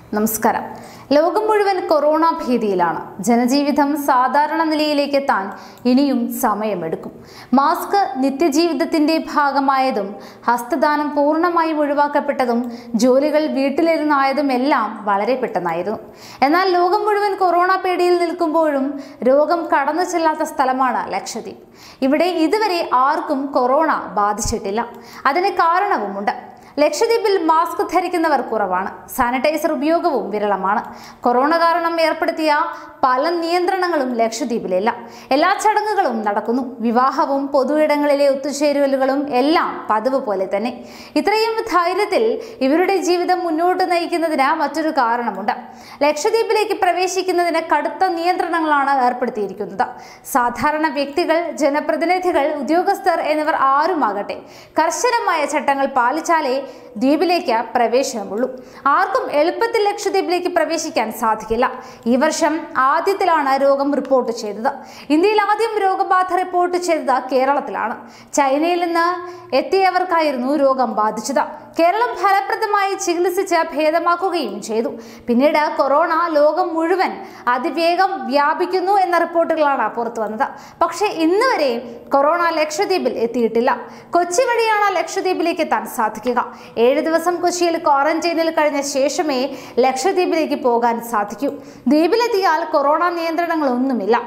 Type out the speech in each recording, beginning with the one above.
നമസ്കാരം ലോകം മുഴുവൻ കൊറോണ ഭീതിയിലാണ് ജനജീവിതം സാധാരണ നിലയിലേക്ക് എത്താൻ ഇനിയും സമയമെടുക്കും മാസ്ക് നിത്യജീവിതത്തിന്റെ ഭാഗമായതും ഹസ്തദാനം പൂർണ്ണമായും ഒഴിവാക്കപ്പെട്ടതും ജോലികൾ വീട്ടിലിരുന്നായതും എല്ലാം വളരെ പെട്ടെന്നായിരുന്നു എന്നാൽ ലോകം മുഴുവൻ കൊറോണ പേടിയിൽ നിൽക്കുമ്പോഴും രോഗം കടന്നു ചെല്ലാത്ത സ്ഥലമാണ് ലക്ഷദ്വീപ് ഇവിടെ ഇതുവരെ ആർക്കും കൊറോണ ബാധിച്ചിട്ടില്ല അതിന് കാരണവുമുണ്ട് ലക്ഷദ്വീപിൽ മാസ്ക് ധരിക്കുന്നവർ കുറവാണ് സാനിറ്റൈസർ ഉപയോഗവും വിരളമാണ് കൊറോണ കാരണം ഏർപ്പെടുത്തിയ പല നിയന്ത്രണങ്ങളും ലക്ഷദ്വീപിലില്ല എല്ലാ ചടങ്ങുകളും നടക്കുന്നു വിവാഹവും പൊതുയിടങ്ങളിലെ ഒത്തുചേരലുകളും എല്ലാം പതിവ് പോലെ തന്നെ ഇത്രയും ധൈര്യത്തിൽ ഇവരുടെ ജീവിതം മുന്നോട്ട് നയിക്കുന്നതിന് മറ്റൊരു കാരണമുണ്ട് ലക്ഷദ്വീപിലേക്ക് പ്രവേശിക്കുന്നതിന് കടുത്ത നിയന്ത്രണങ്ങളാണ് ഏർപ്പെടുത്തിയിരിക്കുന്നത് സാധാരണ വ്യക്തികൾ ജനപ്രതിനിധികൾ ഉദ്യോഗസ്ഥർ എന്നിവർ ആരുമാകട്ടെ കർശനമായ ചട്ടങ്ങൾ പാലിച്ചാലേ ദ്വീപിലേക്ക് പ്രവേശനമുള്ളൂ ആർക്കും എളുപ്പത്തിൽ ലക്ഷദ്വീപിലേക്ക് പ്രവേശിക്കാൻ സാധിക്കില്ല ഈ വർഷം ആദ്യത്തിലാണ് രോഗം റിപ്പോർട്ട് ചെയ്തത് ഇന്ത്യയിൽ ആദ്യം രോഗബാധ റിപ്പോർട്ട് ചെയ്തത് കേരളത്തിലാണ് ചൈനയിൽ നിന്ന് എത്തിയവർക്കായിരുന്നു രോഗം ബാധിച്ചത് കേരളം ഫലപ്രദമായി ചികിത്സിച്ച് ഭേദമാക്കുകയും ചെയ്തു പിന്നീട് കൊറോണ ലോകം മുഴുവൻ അതിവേഗം വ്യാപിക്കുന്നു എന്ന റിപ്പോർട്ടുകളാണ് പുറത്തു വന്നത് പക്ഷേ ഇന്ന് വരെ കൊറോണ ലക്ഷദ്വീപിൽ എത്തിയിട്ടില്ല കൊച്ചി വഴിയാണ് ലക്ഷദ്വീപിലേക്ക് എത്താൻ സാധിക്കുക ഏഴ് ദിവസം കൊച്ചിയിൽ ക്വാറന്റൈനിൽ കഴിഞ്ഞ ശേഷമേ ലക്ഷദ്വീപിലേക്ക് പോകാൻ സാധിക്കൂ ദ്വീപിലെത്തിയാൽ കൊറോണ നിയന്ത്രണങ്ങളൊന്നുമില്ല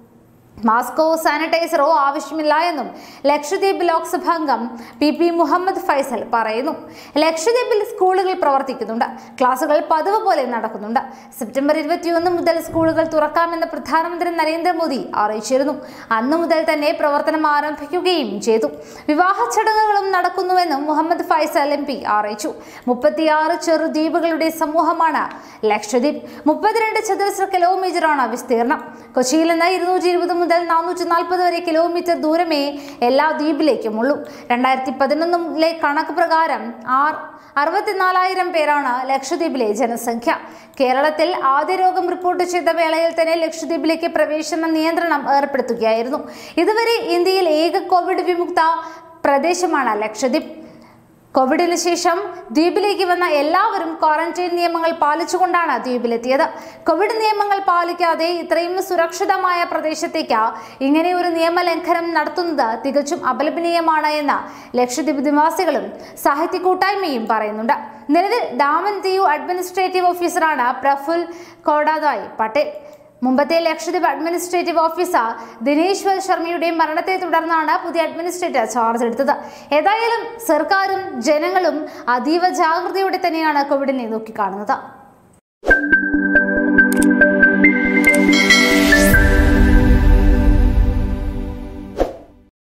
മാസ്കോ സാനിറ്റൈസറോ ആവശ്യമില്ല എന്നും ലക്ഷദ്വീപ് ലോക്സഭാ അംഗം പി പി മുഹമ്മദ് ഫൈസൽ പറയുന്നു ലക്ഷദ്വീപിൽ സ്കൂളുകൾ പ്രവർത്തിക്കുന്നുണ്ട് ക്ലാസുകൾ പതിവ് പോലെ നടക്കുന്നുണ്ട് സെപ്റ്റംബർ ഇരുപത്തിയൊന്ന് മുതൽ സ്കൂളുകൾ തുറക്കാമെന്ന് പ്രധാനമന്ത്രി നരേന്ദ്രമോദി അറിയിച്ചിരുന്നു അന്നു മുതൽ തന്നെ പ്രവർത്തനം ആരംഭിക്കുകയും ചെയ്തു വിവാഹ ചടങ്ങുകളും നടക്കുന്നുവെന്നും മുഹമ്മദ് ഫൈസൽ എം പി അറിയിച്ചു മുപ്പത്തിയാറ് ചെറുദ്വീപുകളുടെ സമൂഹമാണ് ലക്ഷദ്വീപ് മുപ്പത്തിരണ്ട് ചതുരശ്ര കിലോമീറ്ററാണ് വിസ്തീർണം കൊച്ചിയിൽ നിന്ന് ഇരുന്നൂറ്റി ഇരുപത് മുതൽ നാനൂറ്റി നാൽപ്പത് വരെ കിലോമീറ്റർ ദൂരമേ എല്ലാ ദ്വീപിലേക്കുമുള്ളൂ രണ്ടായിരത്തി പതിനൊന്നിലെ കണക്ക് പ്രകാരം ആർ അറുപത്തിനാലായിരം പേരാണ് ലക്ഷദ്വീപിലെ ജനസംഖ്യ കേരളത്തിൽ ആദ്യ രോഗം റിപ്പോർട്ട് ചെയ്ത വേളയിൽ തന്നെ ലക്ഷദ്വീപിലേക്ക് പ്രവേശന നിയന്ത്രണം ഏർപ്പെടുത്തുകയായിരുന്നു ഇതുവരെ ഇന്ത്യയിൽ ഏക കോവിഡ് വിമുക്ത പ്രദേശമാണ് ലക്ഷദ്വീപ് കോവിഡിന് ശേഷം ദ്വീപിലേക്ക് വന്ന എല്ലാവരും ക്വാറന്റൈൻ നിയമങ്ങൾ പാലിച്ചുകൊണ്ടാണ് ദ്വീപിലെത്തിയത് കോവിഡ് നിയമങ്ങൾ പാലിക്കാതെ ഇത്രയും സുരക്ഷിതമായ പ്രദേശത്തേക്ക് ഇങ്ങനെ ഒരു നിയമലംഘനം നടത്തുന്നത് തികച്ചും അപലപനീയമാണ് എന്ന് ലക്ഷദ്വീപ് നിവാസികളും സാഹിത്യ കൂട്ടായ്മയും പറയുന്നുണ്ട് നിലവിൽ ഡാമൻ ദിയു അഡ്മിനിസ്ട്രേറ്റീവ് ഓഫീസറാണ് പ്രഫുൽ കോടാദായ് പട്ടേൽ മുമ്പത്തെ ലക്ഷദ്വീപ് അഡ്മിനിസ്ട്രേറ്റീവ് ഓഫീസർ ദിനേശ്വർ ശർമ്മയുടെ മരണത്തെ തുടർന്നാണ് പുതിയ അഡ്മിനിസ്ട്രേറ്റർ ചാർജ് എടുത്തത് ഏതായാലും സർക്കാരും ജനങ്ങളും അതീവ ജാഗ്രതയോടെ തന്നെയാണ് കോവിഡിനെ നോക്കിക്കാണുന്നത്